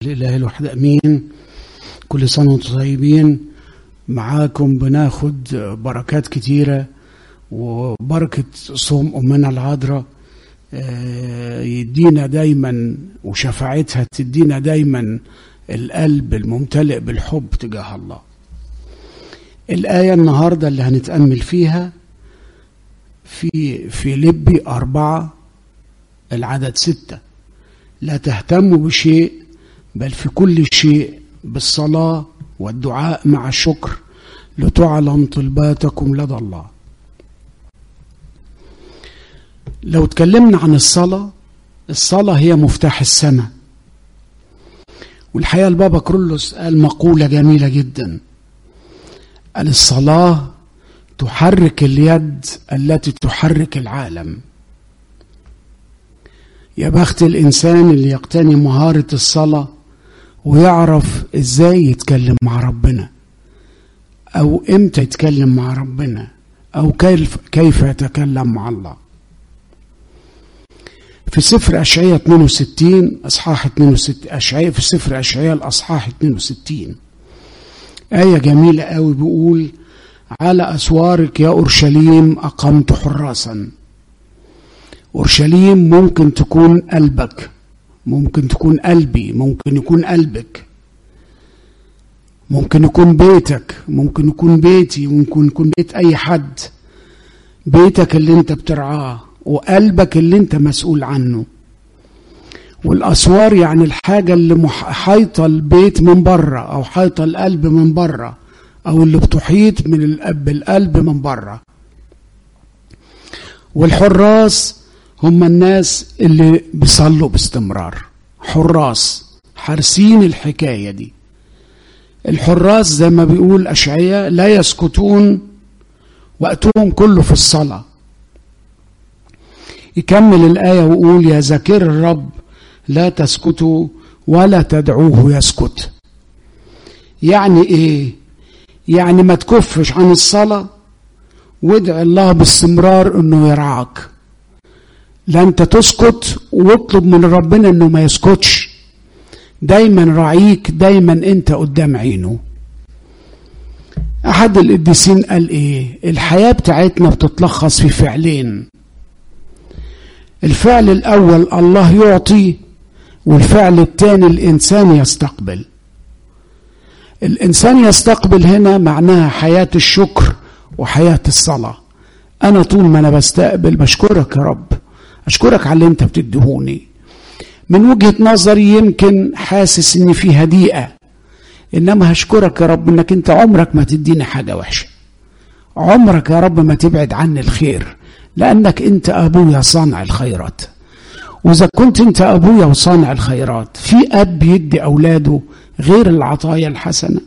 لله الوحد امين كل سنه وانتم طيبين معاكم بناخد بركات كتيره وبركه صوم امنا العذراء آه، يدينا دايما وشفاعتها تدينا دايما القلب الممتلئ بالحب تجاه الله الآية النهاردة اللي هنتأمل فيها في في لبي أربعة العدد ستة لا تهتموا بشيء بل في كل شيء بالصلاة والدعاء مع الشكر لتعلم طلباتكم لدى الله لو اتكلمنا عن الصلاة الصلاة هي مفتاح السماء والحقيقة البابا كرولوس قال مقولة جميلة جدا قال الصلاة تحرك اليد التي تحرك العالم يا بخت الإنسان اللي يقتني مهارة الصلاة ويعرف إزاي يتكلم مع ربنا أو إمتى يتكلم مع ربنا أو كيف, كيف يتكلم مع الله في سفر أشعية 62 أصحاح 62 أشعية في سفر أشعية الأصحاح 62 آية جميلة قوي بيقول على أسوارك يا أورشليم أقمت حراسا أورشليم ممكن تكون قلبك ممكن تكون قلبي ممكن يكون قلبك ممكن يكون بيتك ممكن يكون بيتي ممكن يكون بيت أي حد بيتك اللي انت بترعاه وقلبك اللي انت مسؤول عنه والاسوار يعني الحاجه اللي حايطه البيت من بره او حايطه القلب من بره او اللي بتحيط من الاب القلب من بره والحراس هم الناس اللي بيصلوا باستمرار حراس حارسين الحكايه دي الحراس زي ما بيقول اشعياء لا يسكتون وقتهم كله في الصلاه يكمل الآية ويقول يا ذاكر الرب لا تسكتوا ولا تدعوه يسكت يعني ايه يعني ما تكفش عن الصلاة وادع الله باستمرار انه يرعاك لا انت تسكت واطلب من ربنا انه ما يسكتش دايما راعيك دايما انت قدام عينه احد القديسين قال ايه الحياة بتاعتنا بتتلخص في فعلين الفعل الأول الله يعطي والفعل الثاني الإنسان يستقبل الإنسان يستقبل هنا معناها حياة الشكر وحياة الصلاة أنا طول ما أنا بستقبل بشكرك يا رب أشكرك على اللي أنت بتدهوني من وجهة نظري يمكن حاسس إن في هديئة إنما هشكرك يا رب إنك أنت عمرك ما تديني حاجة وحشة عمرك يا رب ما تبعد عني الخير لأنك أنت أبويا صانع الخيرات وإذا كنت أنت أبويا وصانع الخيرات في أب يدي أولاده غير العطايا الحسنة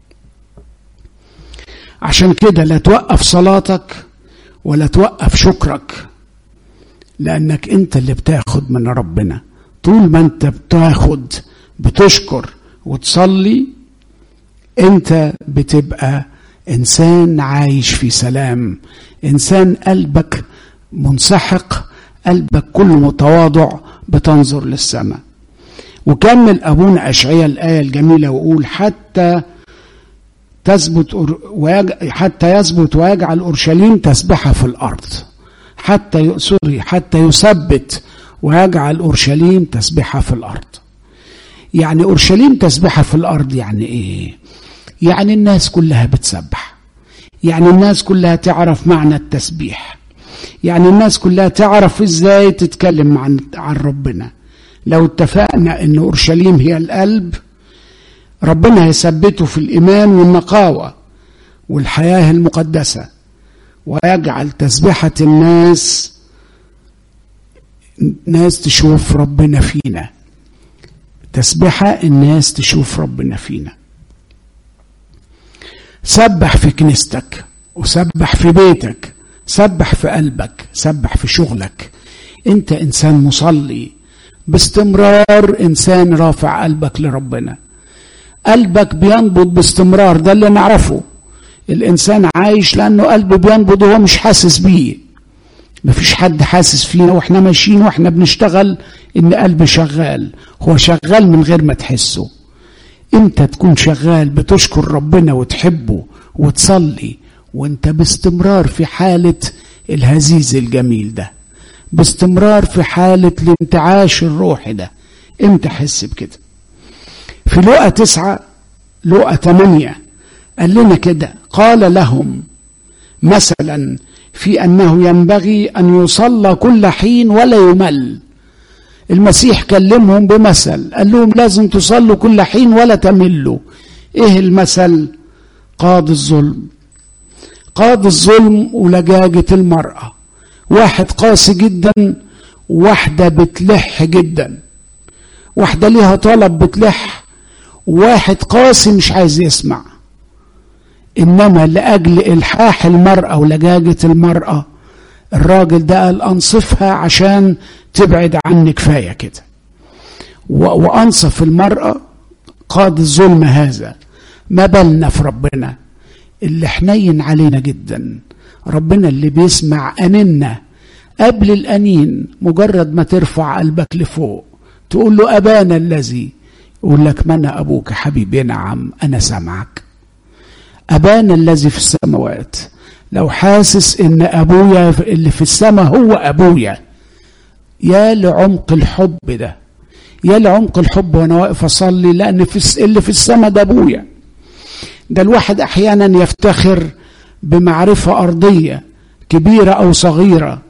عشان كده لا توقف صلاتك ولا توقف شكرك لأنك أنت اللي بتاخد من ربنا طول ما أنت بتاخد بتشكر وتصلي أنت بتبقى إنسان عايش في سلام إنسان قلبك منسحق قلبك كله متواضع بتنظر للسماء وكمل أبونا أشعياء الآية الجميلة ويقول حتى تثبت حتى يثبت ويجعل أورشليم تسبحة في الأرض حتى سوري حتى يثبت ويجعل أورشليم تسبحة في الأرض يعني أورشليم تسبحة في الأرض يعني إيه يعني الناس كلها بتسبح يعني الناس كلها تعرف معنى التسبيح يعني الناس كلها تعرف ازاي تتكلم عن عن ربنا لو اتفقنا ان اورشليم هي القلب ربنا يثبته في الايمان والنقاوه والحياه المقدسه ويجعل تسبحه الناس ناس تشوف ربنا فينا تسبحه الناس تشوف ربنا فينا سبح في كنيستك وسبح في بيتك سبح في قلبك سبح في شغلك انت انسان مصلي باستمرار انسان رافع قلبك لربنا قلبك بينبض باستمرار ده اللي نعرفه الانسان عايش لانه قلبه بينبض وهو مش حاسس بيه مفيش حد حاسس فينا واحنا ماشيين واحنا بنشتغل ان قلبي شغال هو شغال من غير ما تحسه امتى تكون شغال بتشكر ربنا وتحبه وتصلي وانت باستمرار في حالة الهزيز الجميل ده باستمرار في حالة الانتعاش الروحي ده امتى احس بكده في لقى تسعة لقى ثمانية قال لنا كده قال لهم مثلا في انه ينبغي ان يصلى كل حين ولا يمل المسيح كلمهم بمثل قال لهم لازم تصلوا كل حين ولا تملوا ايه المثل قاضي الظلم قاضي الظلم ولجاجة المرأة واحد قاسي جدا واحدة بتلح جدا واحدة ليها طلب بتلح واحد قاسي مش عايز يسمع انما لاجل الحاح المراه ولجاجه المراه الراجل ده قال انصفها عشان تبعد عني كفايه كده وانصف المراه قاضي الظلم هذا ما بالنا في ربنا اللي حنين علينا جدا ربنا اللي بيسمع اننا قبل الانين مجرد ما ترفع قلبك لفوق تقول له ابانا الذي يقول لك من ابوك حبيبي نعم انا سامعك أبانا الذي في السماوات لو حاسس إن أبويا اللي في السماء هو أبويا يا لعمق الحب ده يا لعمق الحب وأنا واقف أصلي لأن في اللي في السماء ده أبويا ده الواحد أحيانا يفتخر بمعرفة أرضية كبيرة أو صغيرة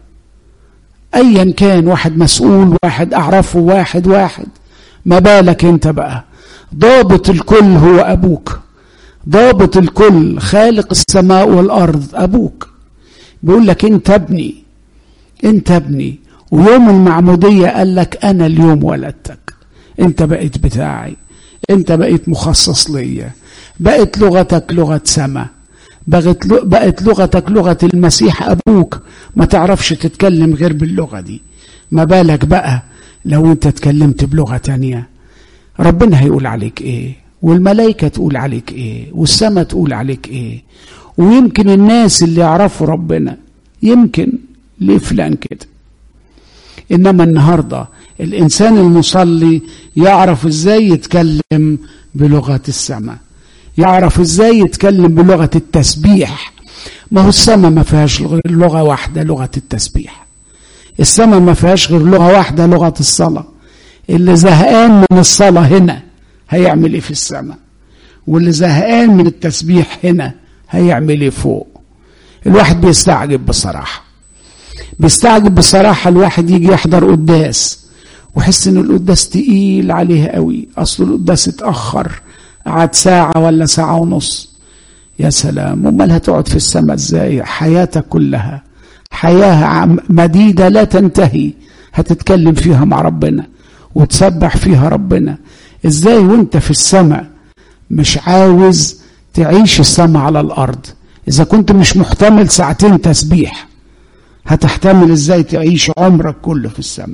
أيا كان واحد مسؤول واحد أعرفه واحد واحد ما بالك أنت بقى ضابط الكل هو أبوك ضابط الكل خالق السماء والارض ابوك بيقول لك انت ابني انت ابني ويوم المعموديه قال لك انا اليوم ولدتك انت بقيت بتاعي انت بقيت مخصص ليا بقت لغتك لغه سما بقت بقت لغتك لغه المسيح ابوك ما تعرفش تتكلم غير باللغه دي ما بالك بقى لو انت اتكلمت بلغه تانية ربنا هيقول عليك ايه والملائكة تقول عليك ايه والسماء تقول عليك ايه ويمكن الناس اللي يعرفوا ربنا يمكن ليه فلان كده انما النهارده الانسان المصلي يعرف ازاي يتكلم بلغه السماء يعرف ازاي يتكلم بلغه التسبيح ما هو السماء ما فيهاش غير لغه واحده لغه التسبيح السماء ما فيهاش غير لغه واحده لغه الصلاه اللي زهقان من الصلاه هنا هيعمل ايه في السماء واللي زهقان من التسبيح هنا هيعمل ايه فوق الواحد بيستعجب بصراحه بيستعجب بصراحه الواحد يجي يحضر قداس ويحس ان القداس تقيل عليه قوي اصل القداس اتاخر قعد ساعه ولا ساعه ونص يا سلام امال هتقعد في السماء ازاي حياتك كلها حياه مديده لا تنتهي هتتكلم فيها مع ربنا وتسبح فيها ربنا ازاي وانت في السماء مش عاوز تعيش السماء على الارض اذا كنت مش محتمل ساعتين تسبيح هتحتمل ازاي تعيش عمرك كله في السماء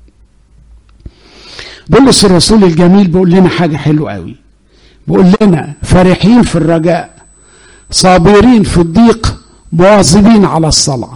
بولس الرسول الجميل بيقول لنا حاجه حلوه قوي بيقول لنا فرحين في الرجاء صابرين في الضيق مواظبين على الصلاه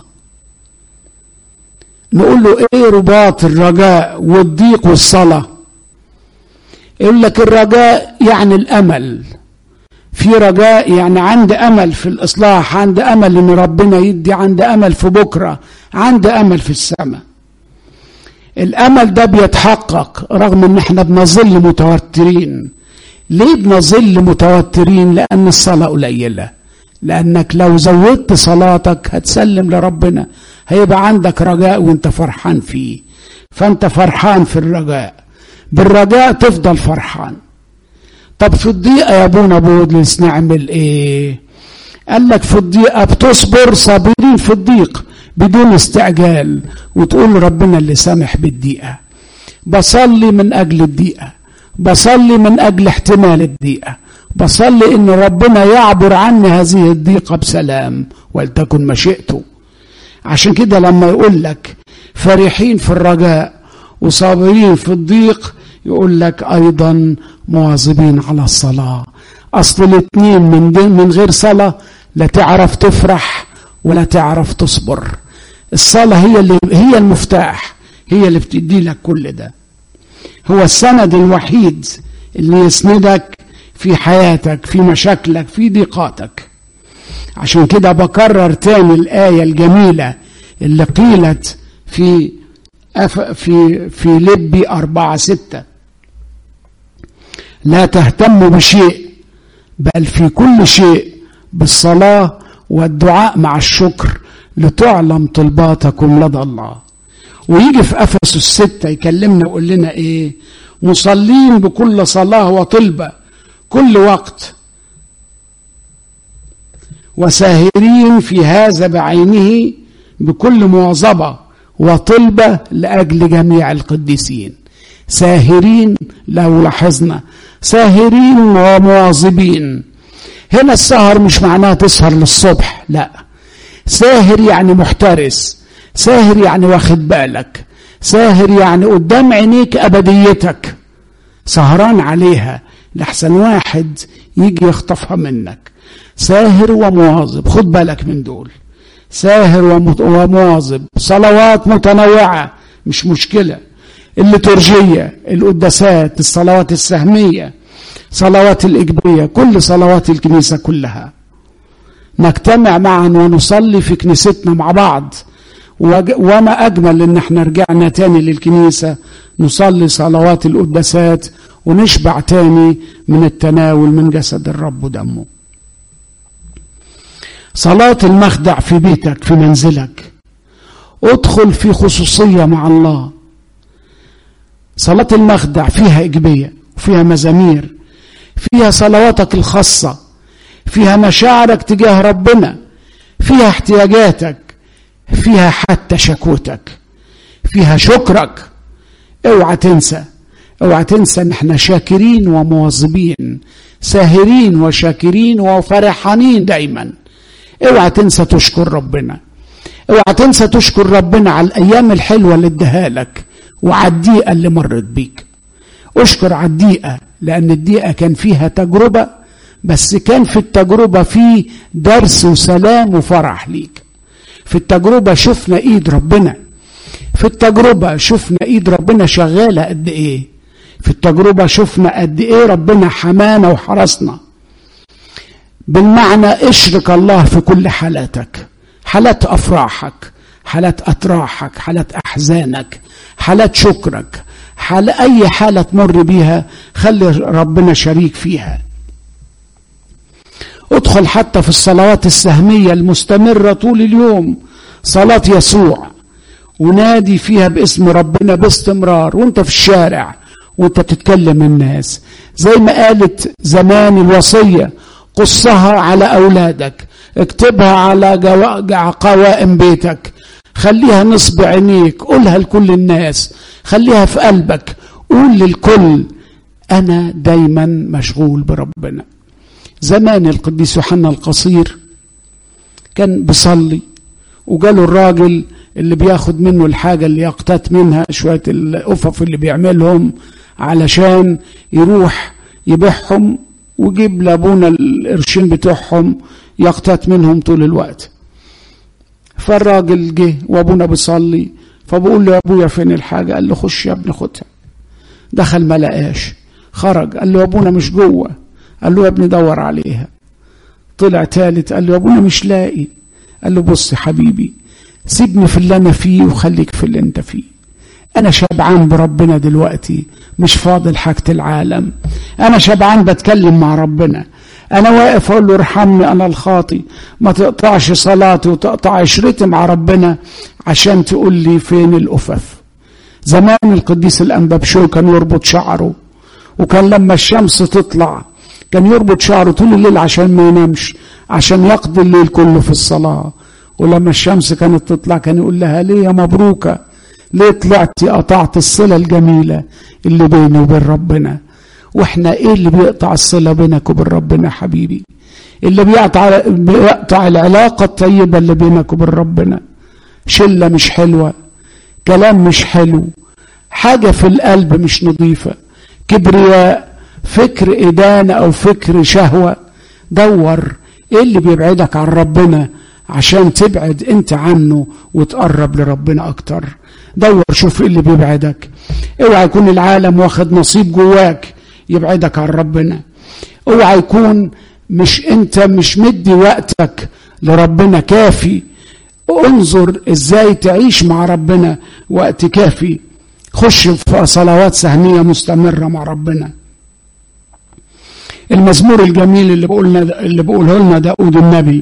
نقول له ايه رباط الرجاء والضيق والصلاه يقول لك الرجاء يعني الامل في رجاء يعني عندي امل في الاصلاح عندي امل ان ربنا يدي عندي امل في بكره عندي امل في السماء الامل ده بيتحقق رغم ان احنا بنظل متوترين ليه بنظل متوترين لان الصلاه قليله لانك لو زودت صلاتك هتسلم لربنا هيبقى عندك رجاء وانت فرحان فيه فانت فرحان في الرجاء بالرجاء تفضل فرحان طب في الضيقه يا ابونا بودلس نعمل ايه قال لك في الضيقه بتصبر صابرين في الضيق بدون استعجال وتقول ربنا اللي سامح بالضيقه بصلي من اجل الضيقه بصلي من اجل احتمال الضيقه بصلي ان ربنا يعبر عني هذه الضيقه بسلام ولتكن مشيئته عشان كده لما يقول لك فرحين في الرجاء وصابرين في الضيق يقول لك ايضا مواظبين على الصلاه اصل الاثنين من من غير صلاه لا تعرف تفرح ولا تعرف تصبر الصلاة هي اللي هي المفتاح هي اللي بتدي لك كل ده هو السند الوحيد اللي يسندك في حياتك في مشاكلك في ضيقاتك عشان كده بكرر تاني الآية الجميلة اللي قيلت في أف في في لبي أربعة ستة لا تهتموا بشيء بل في كل شيء بالصلاة والدعاء مع الشكر لتعلم طلباتكم لدى الله ويجي في أفسس الستة يكلمنا ويقول لنا إيه مصلين بكل صلاة وطلبة كل وقت وساهرين في هذا بعينه بكل مواظبة وطلبة لأجل جميع القديسين ساهرين لو لاحظنا ساهرين ومواظبين هنا السهر مش معناه تسهر للصبح لا ساهر يعني محترس ساهر يعني واخد بالك ساهر يعني قدام عينيك أبديتك سهران عليها لحسن واحد يجي يخطفها منك ساهر ومواظب خد بالك من دول ساهر ومواظب صلوات متنوعة مش مشكلة الليتورجية القداسات الصلوات السهمية صلوات الإجبارية كل صلوات الكنيسة كلها نجتمع معا ونصلي في كنيستنا مع بعض وما أجمل إن احنا رجعنا تاني للكنيسة نصلي صلوات القداسات ونشبع تاني من التناول من جسد الرب ودمه صلاة المخدع في بيتك في منزلك ادخل في خصوصية مع الله صلاة المخدع فيها إجبية وفيها مزامير فيها صلواتك الخاصة فيها مشاعرك تجاه ربنا فيها احتياجاتك فيها حتى شكوتك فيها شكرك اوعى تنسى اوعى تنسى ان احنا شاكرين ومواظبين ساهرين وشاكرين وفرحانين دايما اوعى تنسى تشكر ربنا اوعى تنسى تشكر ربنا على الايام الحلوه اللي اداها لك وعلى الضيقه اللي مرت بيك اشكر على الضيقه لان الضيقه كان فيها تجربه بس كان في التجربه فيه درس وسلام وفرح ليك في التجربه شفنا ايد ربنا في التجربه شفنا ايد ربنا شغاله قد ايه في التجربه شفنا قد ايه ربنا حمانا وحرسنا بالمعنى اشرك الله في كل حالاتك حالات افراحك حالات اتراحك حالات احزانك حالات شكرك حال اي حاله تمر بيها خلي ربنا شريك فيها ادخل حتى في الصلوات السهميه المستمره طول اليوم صلاه يسوع ونادي فيها باسم ربنا باستمرار وانت في الشارع وانت بتتكلم الناس زي ما قالت زمان الوصيه قصها على أولادك اكتبها على قوائم بيتك خليها نصب عينيك قولها لكل الناس خليها في قلبك قول للكل أنا دايما مشغول بربنا زمان القديس يوحنا القصير كان بيصلي وجاله الراجل اللي بياخد منه الحاجة اللي يقتات منها شوية الأفف اللي بيعملهم علشان يروح يبيعهم وجيب لابونا القرشين بتوعهم يقتات منهم طول الوقت فالراجل جه وابونا بيصلي فبقول له يا ابويا فين الحاجه قال له خش يا ابني خدها دخل ما لقاش خرج قال له يا ابونا مش جوه قال له يا ابني دور عليها طلع تالت قال له يا ابونا مش لاقي قال له بص يا حبيبي سيبني في اللي انا فيه وخليك في اللي انت فيه انا شبعان بربنا دلوقتي مش فاضل حاجة العالم انا شبعان بتكلم مع ربنا انا واقف اقول له ارحمني انا الخاطي ما تقطعش صلاتي وتقطع عشرتي مع ربنا عشان تقول لي فين الافف زمان القديس الانبابشو كان يربط شعره وكان لما الشمس تطلع كان يربط شعره طول الليل عشان ما ينامش عشان يقضي الليل كله في الصلاة ولما الشمس كانت تطلع كان يقول لها ليه يا مبروكة ليه طلعتي قطعت الصلة الجميلة اللي بيني وبين ربنا واحنا ايه اللي بيقطع الصلة بينك وبين ربنا حبيبي اللي بيقطع, بيقطع العلاقة الطيبة اللي بينك وبين ربنا شلة مش حلوة كلام مش حلو حاجة في القلب مش نظيفة كبرياء فكر إدانة أو فكر شهوة دور إيه اللي بيبعدك عن ربنا عشان تبعد انت عنه وتقرب لربنا اكتر دور شوف ايه اللي بيبعدك اوعى يكون العالم واخد نصيب جواك يبعدك عن ربنا اوعى يكون مش انت مش مدي وقتك لربنا كافي انظر ازاي تعيش مع ربنا وقت كافي خش في صلوات سهميه مستمره مع ربنا المزمور الجميل اللي بقولنا اللي بقوله لنا داود النبي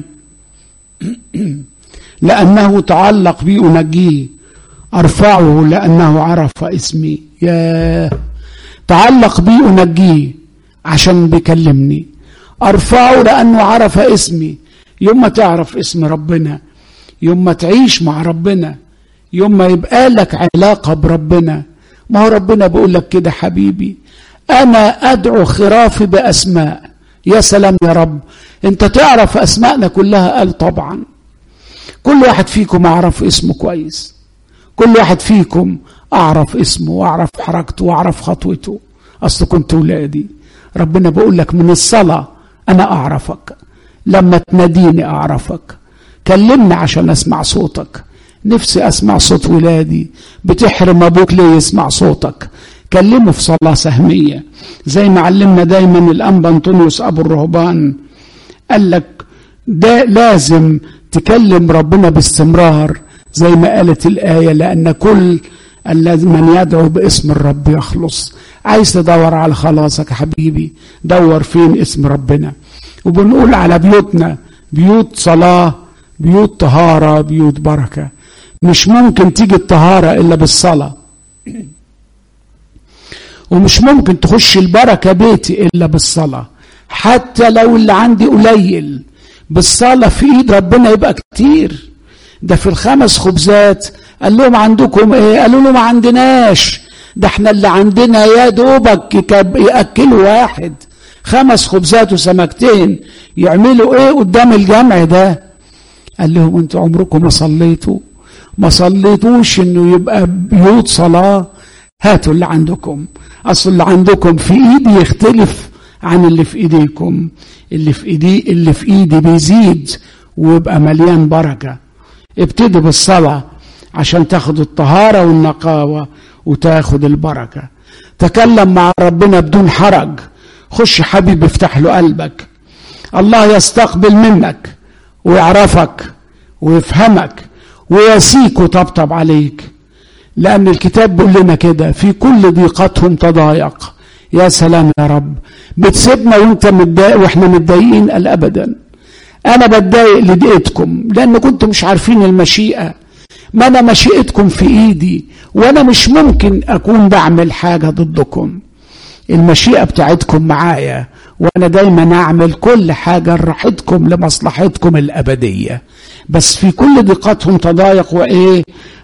لأنه تعلق بي أنجيه أرفعه لأنه عرف اسمي يا تعلق بي أنجيه عشان بيكلمني أرفعه لأنه عرف اسمي يوم ما تعرف اسم ربنا يوم ما تعيش مع ربنا يوم ما يبقى لك علاقة بربنا ما هو ربنا بيقول لك كده حبيبي أنا أدعو خرافي بأسماء يا سلام يا رب أنت تعرف أسماءنا كلها قال طبعا كل واحد فيكم أعرف اسمه كويس كل واحد فيكم أعرف اسمه وأعرف حركته وأعرف خطوته أصل كنت ولادي ربنا بيقول لك من الصلاة أنا أعرفك لما تناديني أعرفك كلمني عشان أسمع صوتك نفسي أسمع صوت ولادي بتحرم أبوك ليه يسمع صوتك كلمه في صلاة سهمية زي ما علمنا دايما الأنبا أنطونيوس أبو الرهبان قال لك ده لازم تكلم ربنا باستمرار زي ما قالت الآية لأن كل الذي من يدعو باسم الرب يخلص عايز تدور على خلاصك يا حبيبي دور فين اسم ربنا وبنقول على بيوتنا بيوت صلاة بيوت طهارة بيوت بركة مش ممكن تيجي الطهارة إلا بالصلاة ومش ممكن تخش البركة بيتي إلا بالصلاة حتى لو اللي عندي قليل بالصلاة في إيد ربنا يبقى كتير ده في الخمس خبزات قال لهم عندكم إيه قالوا له ما عندناش ده احنا اللي عندنا يا دوبك يأكلوا واحد خمس خبزات وسمكتين يعملوا ايه قدام الجمع ده قال لهم انتوا عمركم ما صليتوا ما صليتوش انه يبقى بيوت صلاه هاتوا اللي عندكم اصل اللي عندكم في ايدي يختلف عن اللي في ايديكم اللي في ايدي اللي في ايدي بيزيد ويبقى مليان بركه ابتدي بالصلاه عشان تاخد الطهاره والنقاوه وتاخد البركه تكلم مع ربنا بدون حرج خش حبيب افتح له قلبك الله يستقبل منك ويعرفك ويفهمك ويسيك وطبطب عليك لأن الكتاب بيقول لنا كده في كل ضيقتهم تضايق يا سلام يا رب بتسيبنا وانت متضايق واحنا متضايقين قال ابدا انا بتضايق لضيقتكم لان كنتم مش عارفين المشيئه ما انا مشيئتكم في ايدي وانا مش ممكن اكون بعمل حاجه ضدكم المشيئه بتاعتكم معايا وانا دايما اعمل كل حاجه لراحتكم لمصلحتكم الابديه بس في كل ضيقتهم تضايق وايه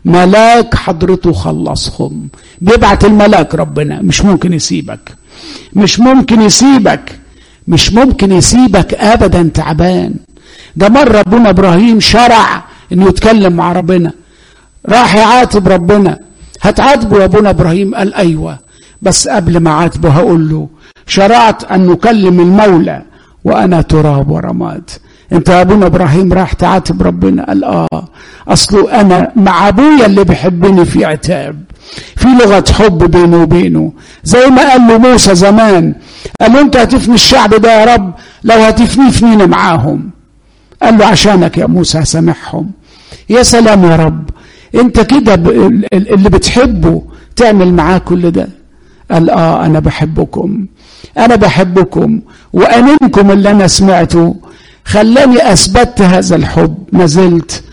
ملاك حضرته خلصهم بيبعت الملاك ربنا مش ممكن يسيبك مش ممكن يسيبك مش ممكن يسيبك ابدا تعبان ده مره ابونا ابراهيم شرع انه يتكلم مع ربنا راح يعاتب ربنا هتعاتبه يا ابونا ابراهيم قال ايوه بس قبل ما عاتبه هقول له شرعت ان نكلم المولى وانا تراب ورماد انت يا ابونا ابراهيم راح تعاتب ربنا قال اه اصله انا مع ابويا اللي بيحبني في عتاب في لغه حب بينه وبينه زي ما قال له موسى زمان قال له انت هتفني الشعب ده يا رب لو هتفني فنينا معاهم قال له عشانك يا موسى هسامحهم يا سلام يا رب انت كده اللي بتحبه تعمل معاه كل ده قال اه انا بحبكم انا بحبكم وامنكم اللي انا سمعته خلاني اثبت هذا الحب ما زلت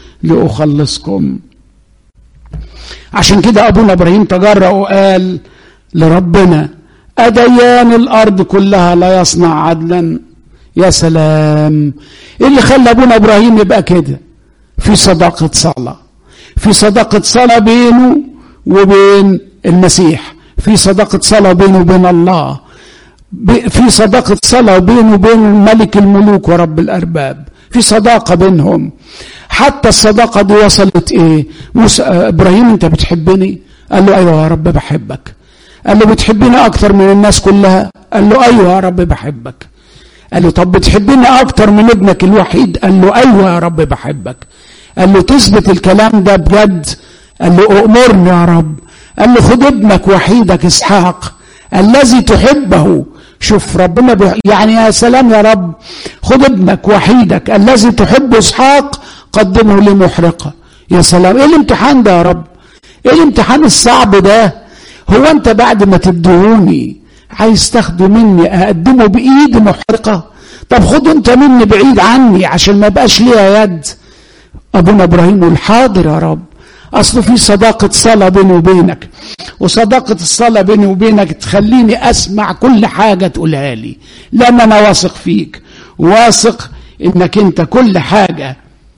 لاخلصكم عشان كده ابونا ابراهيم تجرأ وقال لربنا أديان الأرض كلها لا يصنع عدلا يا سلام إيه اللي خلى أبونا إبراهيم يبقى كده في صداقة صلاة في صداقة صلاة بينه وبين المسيح في صداقة صلاة بينه وبين الله في صداقة صلاة بينه وبين ملك الملوك ورب الأرباب في صداقة بينهم حتى الصداقة دي وصلت إيه موسى إبراهيم أنت بتحبني قال له أيوة يا رب بحبك قال له بتحبني أكتر من الناس كلها قال له أيوة يا رب بحبك قال له طب بتحبني اكتر من ابنك الوحيد قال له ايوه يا رب بحبك قال له تثبت الكلام ده بجد قال له أؤمرني يا رب قال له خد ابنك وحيدك إسحاق الذي تحبه شوف ربنا بيح... يعني يا سلام يا رب خد ابنك وحيدك الذي تحبه إسحاق قدمه لمحرقة يا سلام ايه الامتحان ده يا رب ايه الامتحان الصعب ده هو انت بعد ما تدهوني عايز تاخده مني اقدمه بايدي محرقة طب خده انت مني بعيد عني عشان ما يبقاش ليها يد ابونا ابراهيم يقول حاضر يا رب اصل في صداقة صلاة بيني وبينك وصداقة الصلاة بيني وبينك تخليني اسمع كل حاجة تقولها لي لان انا واثق فيك واثق انك انت كل حاجة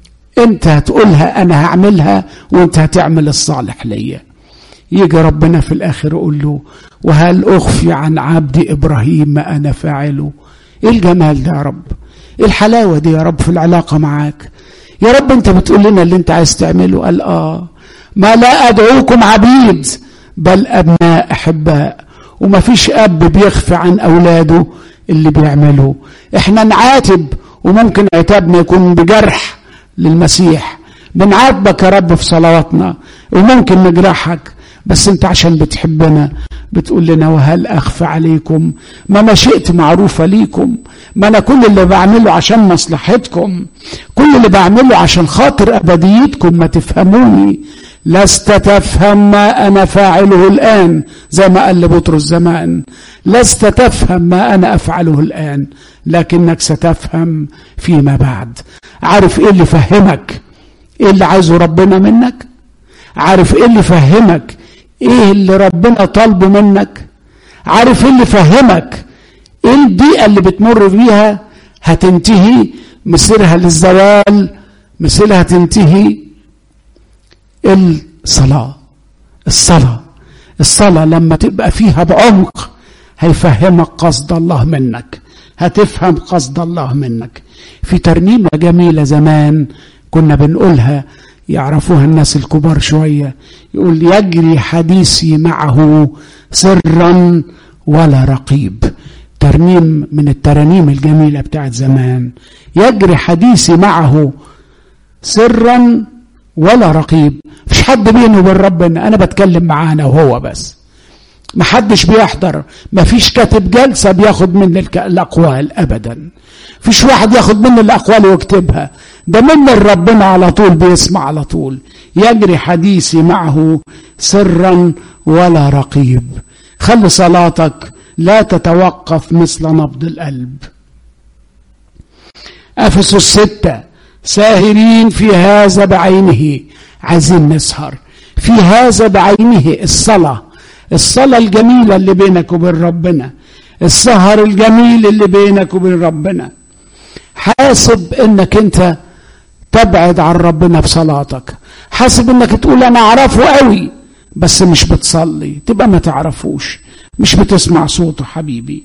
انت هتقولها انا هعملها وانت هتعمل الصالح ليا يجي ربنا في الاخر يقول له وهل اخفي عن عبدي ابراهيم ما انا فاعله ايه الجمال ده يا رب ايه الحلاوه دي يا رب في العلاقه معاك يا رب انت بتقول لنا اللي انت عايز تعمله قال اه ما لا ادعوكم عبيد بل ابناء احباء وما فيش اب بيخفي عن اولاده اللي بيعمله احنا نعاتب وممكن عتابنا يكون بجرح للمسيح بنعاتبك يا رب في صلواتنا وممكن نجرحك بس انت عشان بتحبنا بتقول لنا وهل اخفى عليكم ما مشيئتي معروفة ليكم ما انا كل اللي بعمله عشان مصلحتكم كل اللي بعمله عشان خاطر ابديتكم ما تفهموني لست تفهم ما انا فاعله الان زي ما قال لبطرس زمان لست تفهم ما انا افعله الان لكنك ستفهم فيما بعد عارف ايه اللي فهمك ايه اللي عايزه ربنا منك عارف ايه اللي فهمك ايه اللي ربنا طالبه منك عارف ايه اللي فهمك ايه البيئة اللي بتمر بيها هتنتهي مصيرها للزوال مصيرها تنتهي الصلاة الصلاة الصلاة لما تبقى فيها بعمق هيفهمك قصد الله منك هتفهم قصد الله منك في ترنيمة جميلة زمان كنا بنقولها يعرفوها الناس الكبار شوية يقول يجري حديثي معه سرا ولا رقيب ترنيم من الترانيم الجميلة بتاعت زمان يجري حديثي معه سرا ولا رقيب مش حد بينه وبين ربنا انا بتكلم معانا وهو بس ما حدش بيحضر ما فيش كاتب جلسة بياخد مني الأقوال أبدا فيش واحد ياخد مني الأقوال ويكتبها ده من ربنا على طول بيسمع على طول يجري حديثي معه سرا ولا رقيب خلي صلاتك لا تتوقف مثل نبض القلب أفسس ستة ساهرين في هذا بعينه عايزين نسهر في هذا بعينه الصلاة الصلاة الجميلة اللي بينك وبين ربنا السهر الجميل اللي بينك وبين ربنا حاسب انك انت تبعد عن ربنا بصلاتك حاسب انك تقول انا اعرفه قوي بس مش بتصلي تبقى ما تعرفوش مش بتسمع صوته حبيبي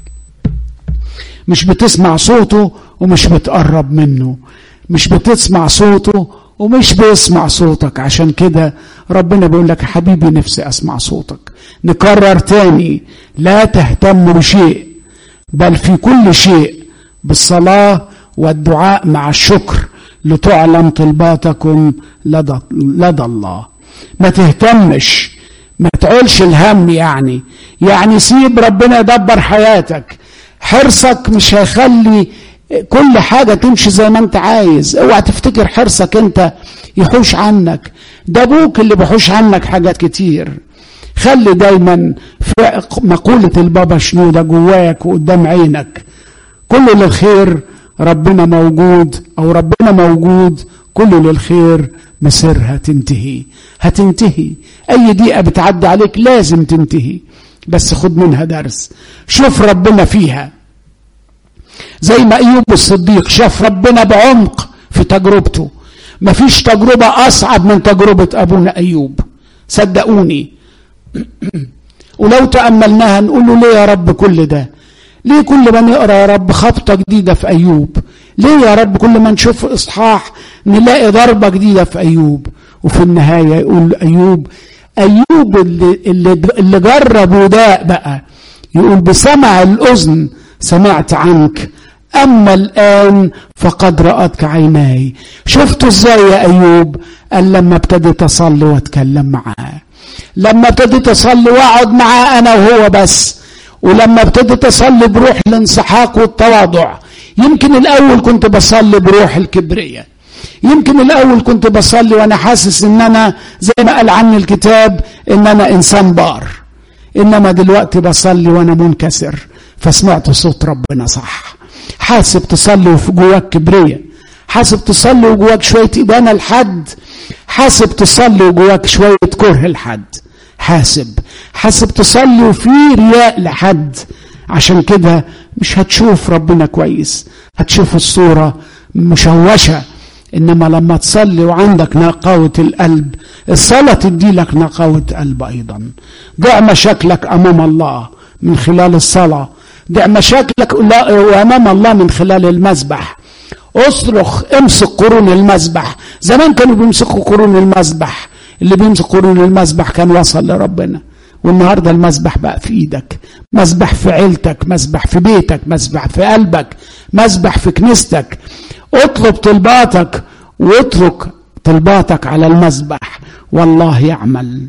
مش بتسمع صوته ومش بتقرب منه مش بتسمع صوته ومش بيسمع صوتك عشان كده ربنا بيقول لك حبيبي نفسي اسمع صوتك نكرر تاني لا تهتم بشيء بل في كل شيء بالصلاة والدعاء مع الشكر لتعلم طلباتكم لدى, لدى الله ما تهتمش ما تعولش الهم يعني يعني سيب ربنا يدبر حياتك حرصك مش هيخلي كل حاجة تمشي زي ما انت عايز اوعى تفتكر حرصك انت يحوش عنك ده ابوك اللي بيحوش عنك حاجات كتير خلي دايما في مقولة البابا شنودة جواك وقدام عينك كل للخير ربنا موجود او ربنا موجود كل للخير مسيرها تنتهي هتنتهي اي دقيقة بتعدي عليك لازم تنتهي بس خد منها درس شوف ربنا فيها زي ما ايوب الصديق شاف ربنا بعمق في تجربته مفيش تجربة اصعب من تجربة ابونا ايوب صدقوني ولو تأملناها نقول له ليه يا رب كل ده ليه كل ما نقرا يا رب خبطة جديدة في أيوب ليه يا رب كل ما نشوف إصحاح نلاقي ضربة جديدة في أيوب وفي النهاية يقول أيوب أيوب اللي, اللي, اللي جرب وداء بقى يقول بسمع الأذن سمعت عنك أما الآن فقد رأتك عيناي شفتوا ازاي يا أيوب قال لما ابتديت أصلي وأتكلم معاه لما ابتديت أصلي وأقعد معاه أنا وهو بس ولما ابتديت أصلي بروح الانسحاق والتواضع يمكن الأول كنت بصلي بروح الكبرية يمكن الأول كنت بصلي وأنا حاسس إن أنا زي ما قال عني الكتاب إن أنا إنسان بار إنما دلوقتي بصلي وأنا منكسر فسمعت صوت ربنا صح حاسب تصلي وفي جواك كبرية حاسب تصلي وجواك شوية إدانة لحد حاسب تصلي وجواك شوية كره لحد حاسب حاسب تصلي وفي رياء لحد عشان كده مش هتشوف ربنا كويس هتشوف الصورة مشوشة إنما لما تصلي وعندك نقاوة القلب الصلاة تدي لك نقاوة قلب أيضا ضع مشاكلك أمام الله من خلال الصلاة ضع مشاكلك أمام الله من خلال المذبح اصرخ امسك قرون المذبح زمان كانوا بيمسكوا قرون المذبح اللي بيمسك قرون المذبح كان وصل لربنا والنهاردة المذبح بقى في ايدك مذبح في عيلتك مذبح في بيتك مذبح في قلبك مذبح في كنيستك اطلب طلباتك واترك طلباتك على المذبح والله يعمل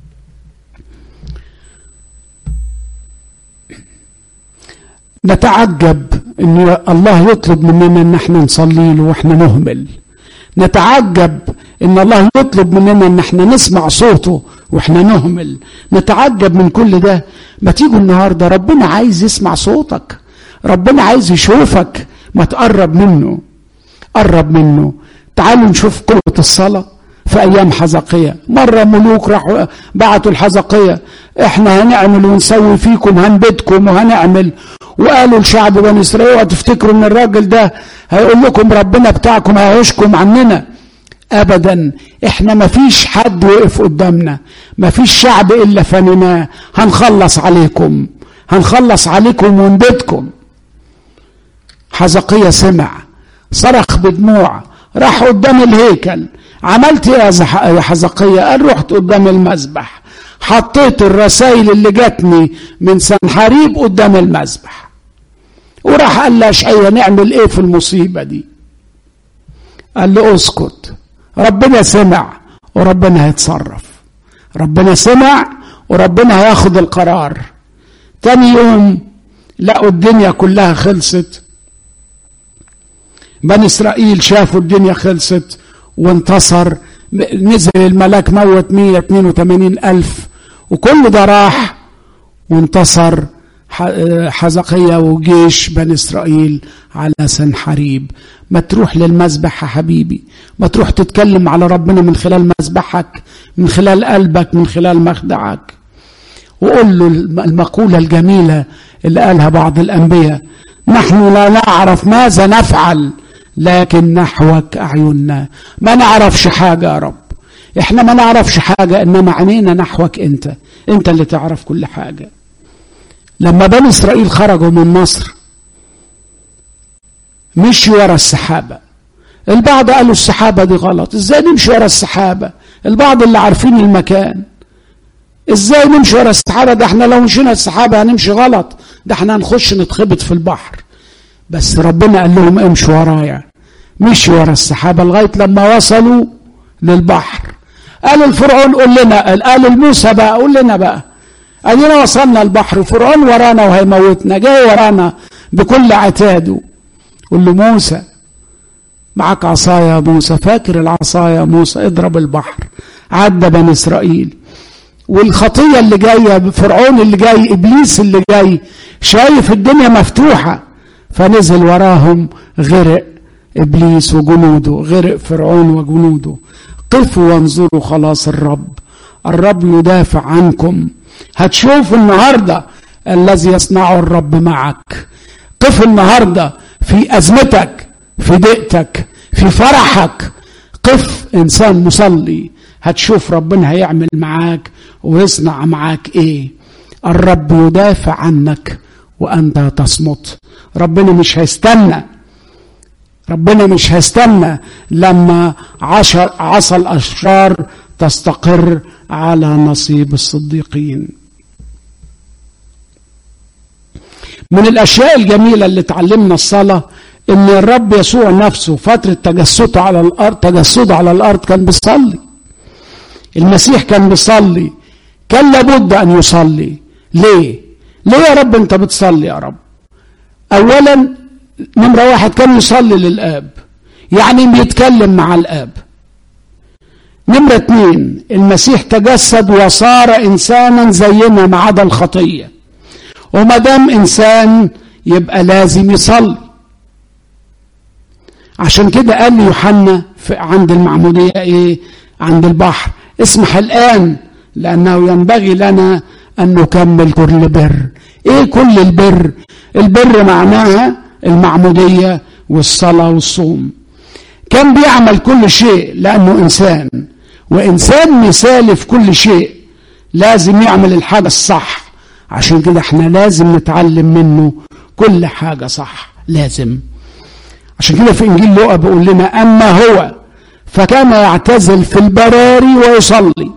نتعجب ان الله يطلب مننا ان احنا نصلي له واحنا نهمل نتعجب ان الله يطلب مننا ان احنا نسمع صوته واحنا نهمل نتعجب من كل ده ما تيجوا النهارده ربنا عايز يسمع صوتك ربنا عايز يشوفك ما تقرب منه قرب منه تعالوا نشوف قوة الصلاة في أيام حزقية مرة ملوك راحوا بعتوا الحزقية احنا هنعمل ونسوي فيكم هنبدكم وهنعمل وقالوا لشعب بني إسرائيل وتفتكروا ان الراجل ده هيقول لكم ربنا بتاعكم هيعيشكم عننا ابدا احنا ما فيش حد وقف قدامنا ما فيش شعب الا فنناه هنخلص عليكم هنخلص عليكم ونبيدكم حزقية سمع صرخ بدموع راح قدام الهيكل عملت ايه يا حزقية قال رحت قدام المذبح حطيت الرسائل اللي جاتني من سنحريب قدام المذبح وراح قال لاشعيا نعمل ايه في المصيبة دي قال له اسكت ربنا سمع وربنا هيتصرف ربنا سمع وربنا هياخد القرار تاني يوم لقوا الدنيا كلها خلصت بني اسرائيل شافوا الدنيا خلصت وانتصر نزل الملاك موت 182 ألف وكل ده راح وانتصر حزقية وجيش بني إسرائيل على سنحريب ما تروح للمذبح يا حبيبي ما تروح تتكلم على ربنا من خلال مذبحك من خلال قلبك من خلال مخدعك وقول له المقولة الجميلة اللي قالها بعض الأنبياء نحن لا نعرف ماذا نفعل لكن نحوك أعيننا ما نعرفش حاجة يا رب احنا ما نعرفش حاجة انما عينينا نحوك انت انت اللي تعرف كل حاجة لما بني اسرائيل خرجوا من مصر مشوا ورا السحابة البعض قالوا السحابة دي غلط ازاي نمشي ورا السحابة البعض اللي عارفين المكان ازاي نمشي ورا السحابة ده احنا لو مشينا السحابة هنمشي غلط ده احنا هنخش نتخبط في البحر بس ربنا قال لهم امشوا ورايا مشوا ورا السحابة لغاية لما وصلوا للبحر قال الفرعون قول لنا قال الموسى بقى قول لنا بقى ادينا وصلنا البحر فرعون ورانا وهيموتنا جاي ورانا بكل عتاده قول له موسى معك عصايا يا موسى فاكر العصايا يا موسى اضرب البحر عدى بني اسرائيل والخطيه اللي جايه فرعون اللي جاي ابليس اللي جاي شايف الدنيا مفتوحه فنزل وراهم غرق ابليس وجنوده غرق فرعون وجنوده قفوا وانظروا خلاص الرب الرب يدافع عنكم هتشوفوا النهارده الذي يصنعه الرب معك قف النهارده في ازمتك في ضيقتك في فرحك قف انسان مصلي هتشوف ربنا هيعمل معاك ويصنع معاك ايه الرب يدافع عنك وانت تصمت ربنا مش هيستنى ربنا مش هيستنى لما عشر عصا الاشرار تستقر على نصيب الصديقين من الاشياء الجميله اللي تعلمنا الصلاه ان الرب يسوع نفسه فتره تجسده على الارض تجسده على الارض كان بيصلي المسيح كان بيصلي كان لابد ان يصلي ليه ليه يا رب انت بتصلي يا رب اولا نمره واحد كان يصلي للاب يعني بيتكلم مع الاب نمرة اتنين المسيح تجسد وصار انسانا زينا ما عدا الخطية وما دام انسان يبقى لازم يصلي عشان كده قال لي يوحنا عند المعمودية ايه عند البحر اسمح الان لانه ينبغي لنا ان نكمل كل بر ايه كل البر البر معناها المعمودية والصلاة والصوم كان بيعمل كل شيء لانه انسان وانسان مثالي في كل شيء لازم يعمل الحاجه الصح عشان كده احنا لازم نتعلم منه كل حاجه صح لازم عشان كده في انجيل لوقا بيقول لنا اما هو فكان يعتزل في البراري ويصلي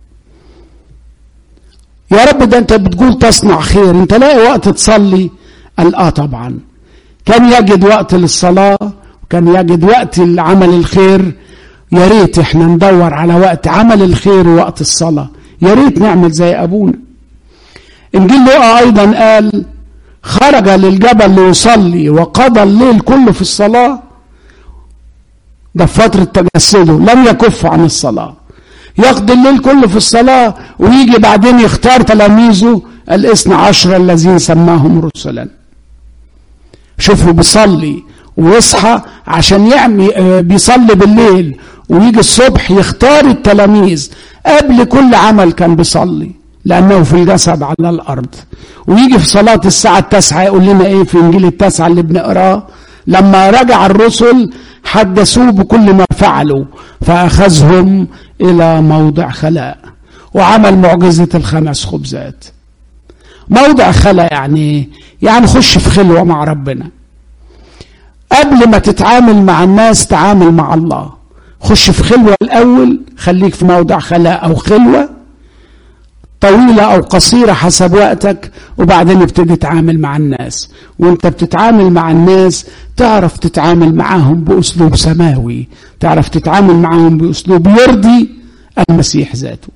يا رب ده انت بتقول تصنع خير انت لاقي وقت تصلي قال اه طبعا كان يجد وقت للصلاه وكان يجد وقت لعمل الخير يا ريت احنا ندور على وقت عمل الخير ووقت الصلاة يا ريت نعمل زي أبونا إنجيل لوقا أيضا قال خرج للجبل ليصلي وقضى الليل كله في الصلاة ده في فترة تجسده لم يكف عن الصلاة يقضي الليل كله في الصلاة ويجي بعدين يختار تلاميذه الاثنى عشر الذين سماهم رسلا شوفوا بيصلي ويصحى عشان يعمل بيصلي بالليل ويجي الصبح يختار التلاميذ قبل كل عمل كان بيصلي لأنه في الجسد على الأرض ويجي في صلاة الساعة التاسعة يقول لنا إيه في إنجيل التاسعة اللي بنقراه لما رجع الرسل حدثوه بكل ما فعلوا فأخذهم إلى موضع خلاء وعمل معجزة الخمس خبزات موضع خلاء يعني يعني خش في خلوة مع ربنا قبل ما تتعامل مع الناس تعامل مع الله خش في خلوة الأول خليك في موضع خلاء أو خلوة طويلة أو قصيرة حسب وقتك وبعدين ابتدي تتعامل مع الناس وانت بتتعامل مع الناس تعرف تتعامل معاهم بأسلوب سماوي تعرف تتعامل معاهم بأسلوب يرضي المسيح ذاته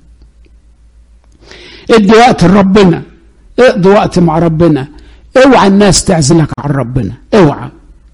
ادي وقت لربنا اقضي وقت مع ربنا اوعى الناس تعزلك عن ربنا اوعى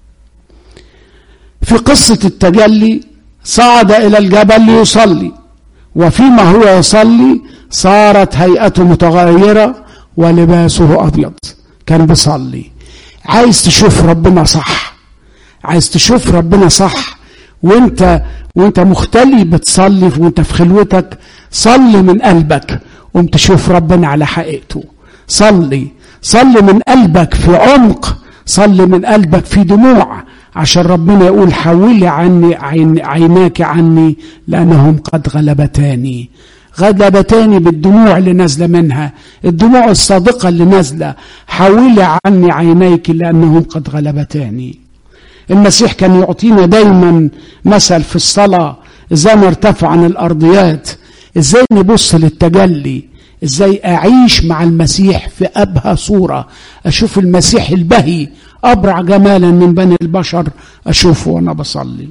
في قصة التجلي صعد إلى الجبل ليصلي وفيما هو يصلي صارت هيئته متغيرة ولباسه أبيض كان بيصلي عايز تشوف ربنا صح عايز تشوف ربنا صح وانت وانت مختلي بتصلي وانت في خلوتك صلي من قلبك قوم تشوف ربنا على حقيقته صلي صلي من قلبك في عمق صلي من قلبك في دموع عشان ربنا يقول حولي عني عين عيناك عني لأنهم قد غلبتاني غلبتاني بالدموع اللي نازلة منها الدموع الصادقة اللي نازلة حولي عني عينيك لأنهم قد غلبتاني المسيح كان يعطينا دايما مثل في الصلاة ازاي نرتفع عن الأرضيات ازاي نبص للتجلي ازاي اعيش مع المسيح في ابهى صوره اشوف المسيح البهي ابرع جمالا من بني البشر اشوفه وانا بصلي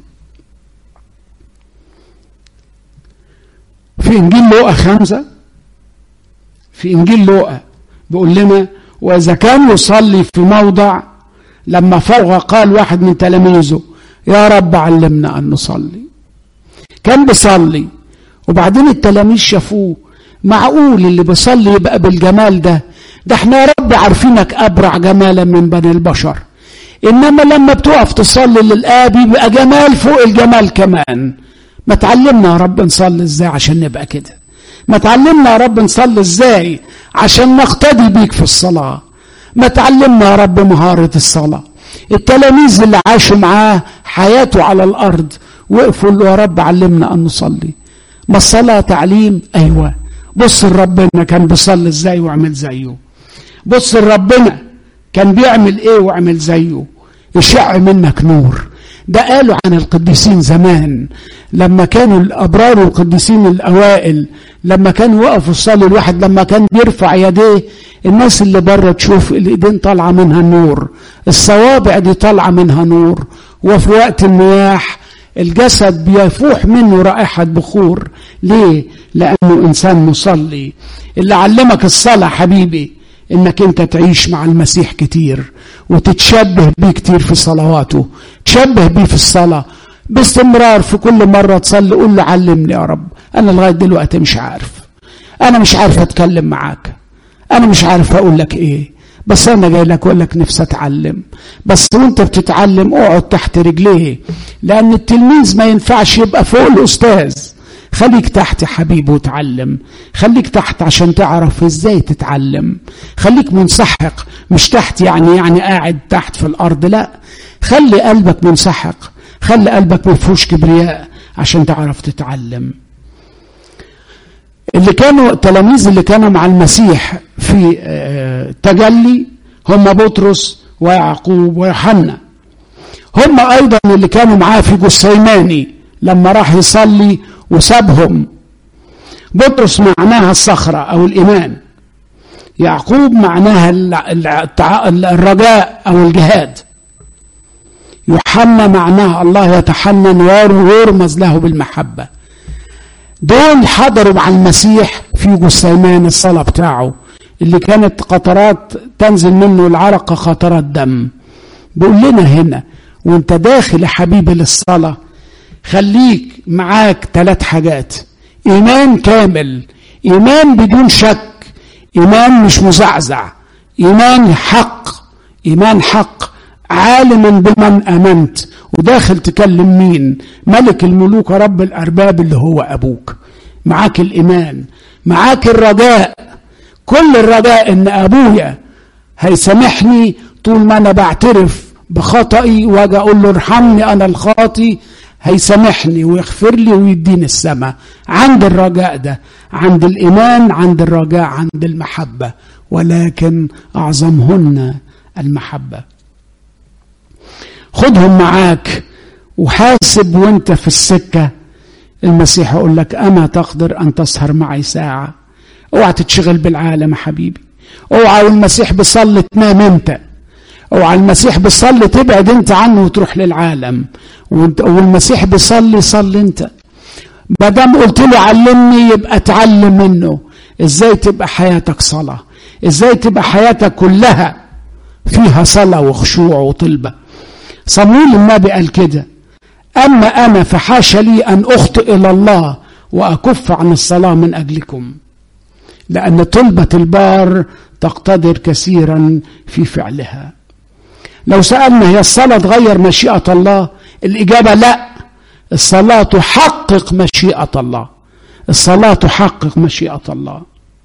في انجيل لوقا خمسه في انجيل لوقا بيقول لنا واذا كان يصلي في موضع لما فرغ قال واحد من تلاميذه يا رب علمنا ان نصلي كان بيصلي وبعدين التلاميذ شافوه معقول اللي بيصلي يبقى بالجمال ده ده احنا يا رب عارفينك ابرع جمالا من بني البشر انما لما بتقف تصلي للاب يبقى جمال فوق الجمال كمان ما تعلمنا يا رب نصلي ازاي عشان نبقى كده ما تعلمنا يا رب نصلي ازاي عشان نقتدي بيك في الصلاه ما تعلمنا يا رب مهاره الصلاه التلاميذ اللي عاشوا معاه حياته على الارض وقفوا له يا رب علمنا ان نصلي ما الصلاه تعليم ايوه بص لربنا كان بيصلي ازاي واعمل زيه بص لربنا كان بيعمل ايه واعمل زيه يشع منك نور ده قالوا عن القديسين زمان لما كانوا الابرار والقديسين الاوائل لما كانوا وقفوا الصلاه الواحد لما كان بيرفع يديه الناس اللي بره تشوف الايدين طالعه منها النور الصوابع دي طالعه منها نور وفي وقت النياح الجسد بيفوح منه رائحة بخور ليه؟ لأنه إنسان مصلي اللي علمك الصلاة حبيبي إنك أنت تعيش مع المسيح كتير وتتشبه بيه كتير في صلواته تشبه بيه في الصلاة باستمرار في كل مرة تصلي قول له علمني يا رب أنا لغاية دلوقتي مش عارف أنا مش عارف أتكلم معاك أنا مش عارف أقول لك إيه بس انا جاي لك اقول لك نفسي اتعلم بس وانت بتتعلم اقعد تحت رجليه لان التلميذ ما ينفعش يبقى فوق الاستاذ خليك تحت يا حبيبي وتعلم خليك تحت عشان تعرف ازاي تتعلم خليك منسحق مش تحت يعني يعني قاعد تحت في الارض لا خلي قلبك منسحق خلي قلبك ما فيهوش كبرياء عشان تعرف تتعلم اللي كانوا التلاميذ اللي كانوا مع المسيح في تجلي هم بطرس ويعقوب ويوحنا هم ايضا اللي كانوا معاه في جسيماني لما راح يصلي وسابهم بطرس معناها الصخرة او الايمان يعقوب معناها الرجاء او الجهاد يوحنا معناها الله يتحنن ويرمز له بالمحبه دول حضروا مع المسيح في جسيمان الصلاة بتاعه اللي كانت قطرات تنزل منه العرق قطرات دم بيقول لنا هنا وانت داخل يا حبيبي للصلاة خليك معاك ثلاث حاجات إيمان كامل إيمان بدون شك إيمان مش مزعزع إيمان حق إيمان حق عالما بمن امنت وداخل تكلم مين ملك الملوك رب الارباب اللي هو ابوك معاك الايمان معاك الرجاء كل الرجاء ان ابويا هيسامحني طول ما انا بعترف بخطئي واجي اقول له ارحمني انا الخاطي هيسامحني ويغفر لي ويديني السماء عند الرجاء ده عند الايمان عند الرجاء عند المحبه ولكن اعظمهن المحبه خدهم معاك وحاسب وانت في السكة المسيح يقول لك أما تقدر أن تسهر معي ساعة اوعى تتشغل بالعالم يا حبيبي اوعى والمسيح بيصلي تنام انت اوعى المسيح بيصلي تبعد انت عنه وتروح للعالم والمسيح بيصلي صلي انت ما دام قلت له علمني يبقى اتعلم منه ازاي تبقى حياتك صلاه ازاي تبقى حياتك كلها فيها صلاه وخشوع وطلبه صمويل النبي قال كده أما أنا فحاش لي أن أخطئ إلى الله وأكف عن الصلاة من أجلكم لأن طلبة البار تقتدر كثيرا في فعلها لو سألنا هي الصلاة تغير مشيئة الله الإجابة لا الصلاة تحقق مشيئة الله الصلاة تحقق مشيئة الله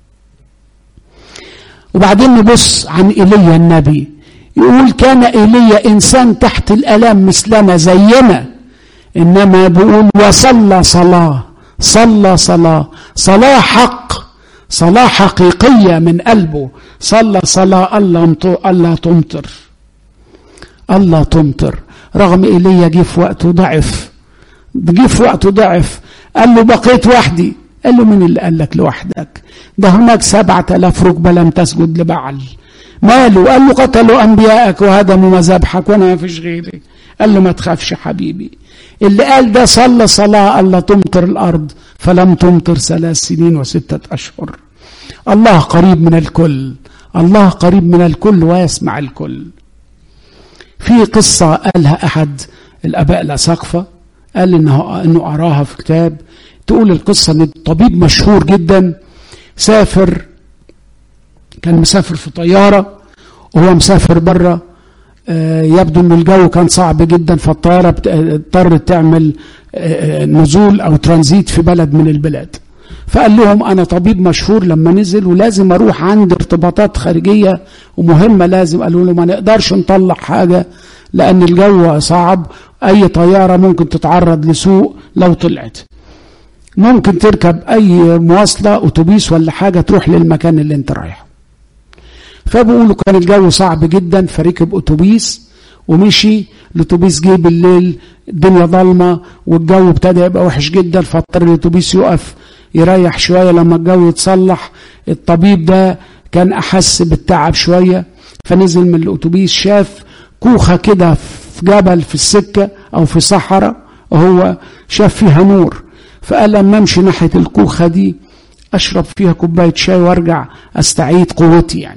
وبعدين نبص عن إيليا النبي يقول كان ايليا انسان تحت الالام مثلنا زينا انما بيقول وصلى صلاه صلى صلاه صلاه حق صلاه حقيقيه من قلبه صلى صلاه الله الله تمطر الله تمطر رغم ايليا جه في وقته ضعف جه في وقته ضعف قال له بقيت وحدي قال له من اللي قال لك لوحدك ده هناك سبعة آلاف ركبة لم تسجد لبعل ماله قال له قتلوا انبياءك وهدموا مذابحك وانا ما فيش غيري قال له ما تخافش يا حبيبي اللي قال ده صلى صلاة الله تمطر الأرض فلم تمطر ثلاث سنين وستة أشهر الله قريب من الكل الله قريب من الكل ويسمع الكل في قصة قالها أحد الآباء الأساقفة قال إنه, إنه أراها في كتاب تقول القصة إن طبيب مشهور جدا سافر كان مسافر في طيارة وهو مسافر بره يبدو ان الجو كان صعب جدا فالطياره اضطرت تعمل نزول او ترانزيت في بلد من البلاد فقال لهم انا طبيب مشهور لما نزل ولازم اروح عند ارتباطات خارجيه ومهمه لازم قالوا له ما نقدرش نطلع حاجه لان الجو صعب اي طياره ممكن تتعرض لسوء لو طلعت ممكن تركب اي مواصله اتوبيس ولا حاجه تروح للمكان اللي انت رايحه فبيقولوا كان الجو صعب جدا فركب اتوبيس ومشي الاتوبيس جه بالليل الدنيا ضلمه والجو ابتدى يبقى وحش جدا فاضطر الاتوبيس يقف يريح شويه لما الجو يتصلح الطبيب ده كان احس بالتعب شويه فنزل من الاتوبيس شاف كوخه كده في جبل في السكه او في صحراء وهو شاف فيها نور فقال لما امشي ناحيه الكوخه دي اشرب فيها كوبايه شاي وارجع استعيد قوتي يعني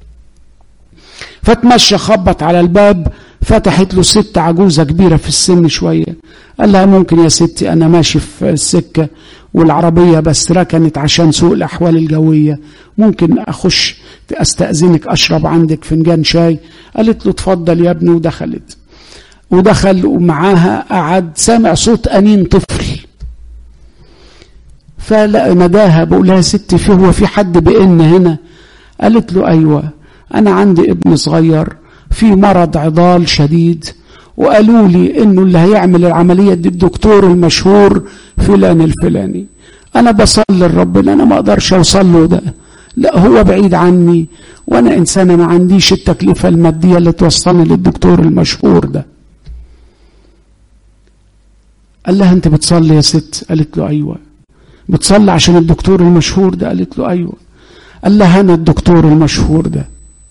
فتمشى خبط على الباب فتحت له ست عجوزه كبيره في السن شويه قال لها ممكن يا ستي انا ماشي في السكه والعربيه بس ركنت عشان سوء الاحوال الجويه ممكن اخش استاذنك اشرب عندك فنجان شاي قالت له اتفضل يا ابني ودخلت ودخل ومعاها قعد سامع صوت انين طفل فنداها بقول لها ستي في هو في حد بإن هنا قالت له أيوة أنا عندي ابن صغير في مرض عضال شديد وقالوا لي إنه اللي هيعمل العملية دي الدكتور المشهور فلان الفلاني أنا بصلي لربنا أنا ما أقدرش أوصل له ده لا هو بعيد عني وأنا إنسانة ما عنديش التكلفة المادية اللي توصلني للدكتور المشهور ده قال لها أنت بتصلي يا ست قالت له أيوة بتصلي عشان الدكتور المشهور ده قالت له ايوه قال لها انا الدكتور المشهور ده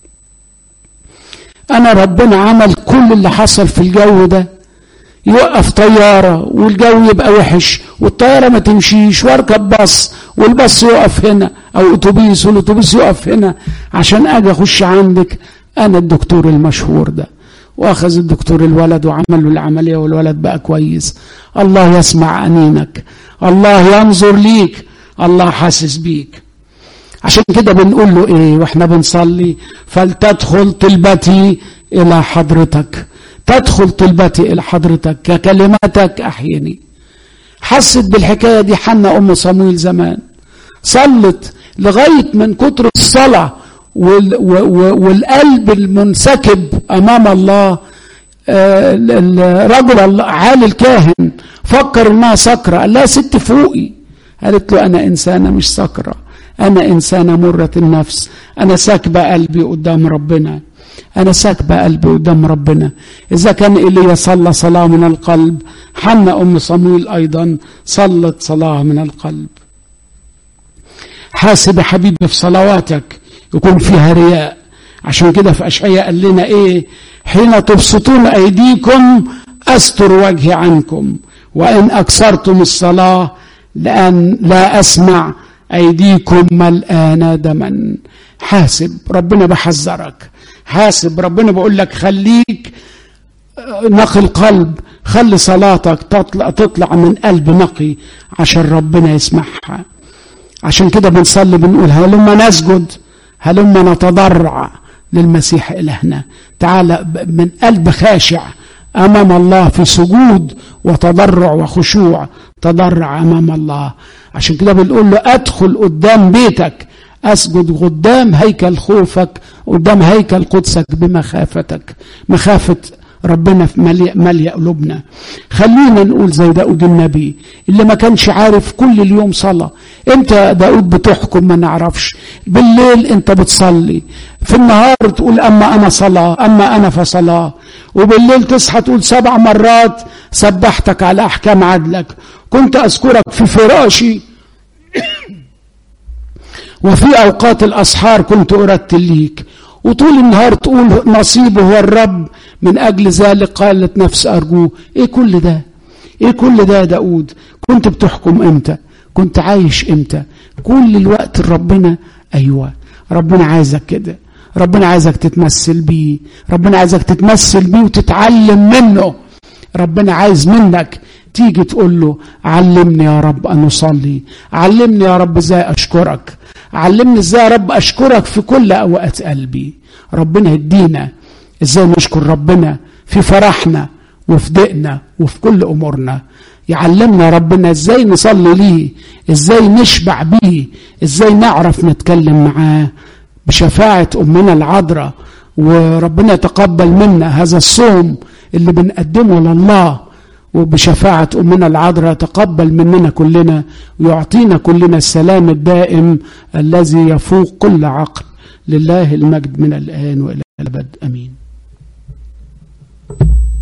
انا ربنا عمل كل اللي حصل في الجو ده يوقف طياره والجو يبقى وحش والطياره ما تمشيش واركب باص والباص يقف هنا او اتوبيس والاتوبيس يقف هنا عشان اجي اخش عندك انا الدكتور المشهور ده واخذ الدكتور الولد وعمل له العمليه والولد بقى كويس الله يسمع انينك الله ينظر ليك الله حاسس بيك عشان كده بنقول له ايه واحنا بنصلي فلتدخل طلبتي الى حضرتك تدخل طلبتي الى حضرتك ككلماتك احيني حست بالحكايه دي حنا ام صمويل زمان صلت لغايه من كتر الصلاه والقلب المنسكب امام الله الرجل عالي الكاهن فكر انها سكره قال لها ست فوقي قالت له انا انسانه مش سكره انا انسانه مره النفس انا ساكبه قلبي قدام ربنا انا ساكبه قلبي قدام ربنا اذا كان ايليا صلى صلاه من القلب حنا ام صمويل ايضا صلت صلاه من القلب حاسب يا حبيبي في صلواتك يكون فيها رياء عشان كده في اشعياء قال لنا ايه حين تبسطون ايديكم استر وجهي عنكم وان اكثرتم الصلاه لان لا اسمع ايديكم ملآن دما حاسب ربنا بحذرك حاسب ربنا بيقول لك خليك نقي القلب خلي صلاتك تطلع تطلع من قلب نقي عشان ربنا يسمعها عشان كده بنصلي بنقول هلما نسجد هلما نتضرع للمسيح إلهنا تعالى من قلب خاشع أمام الله في سجود وتضرع وخشوع تضرع أمام الله عشان كده بنقول له أدخل قدام بيتك أسجد قدام هيكل خوفك قدام هيكل قدسك بمخافتك مخافة ربنا في مليء مليء قلوبنا خلينا نقول زي داود النبي اللي ما كانش عارف كل اليوم صلاة امتى داود بتحكم ما نعرفش بالليل انت بتصلي في النهار تقول اما انا صلاة اما انا فصلاة وبالليل تصحى تقول سبع مرات سبحتك على احكام عدلك كنت اذكرك في فراشي وفي اوقات الاسحار كنت ارتل ليك وطول النهار تقول نصيبه هو الرب من أجل ذلك قالت نفس أرجوه إيه كل ده إيه كل ده يا داود كنت بتحكم إمتى كنت عايش إمتى كل الوقت ربنا أيوة ربنا عايزك كده ربنا عايزك تتمثل بيه ربنا عايزك تتمثل بيه وتتعلم منه ربنا عايز منك تيجي تقول له علمني يا رب أن أصلي علمني يا رب إزاي أشكرك علمني إزاي يا رب أشكرك في كل أوقات قلبي ربنا يدينا إزاي نشكر ربنا في فرحنا وفي ضيقنا وفي كل أمورنا يعلمنا ربنا إزاي نصلي ليه إزاي نشبع بيه إزاي نعرف نتكلم معاه بشفاعة أمنا العذراء وربنا يتقبل منا هذا الصوم اللي بنقدمه لله وبشفاعة أمنا العذراء يتقبل مننا كلنا ويعطينا كلنا السلام الدائم الذي يفوق كل عقل لله المجد من الآن وإلى الأبد أمين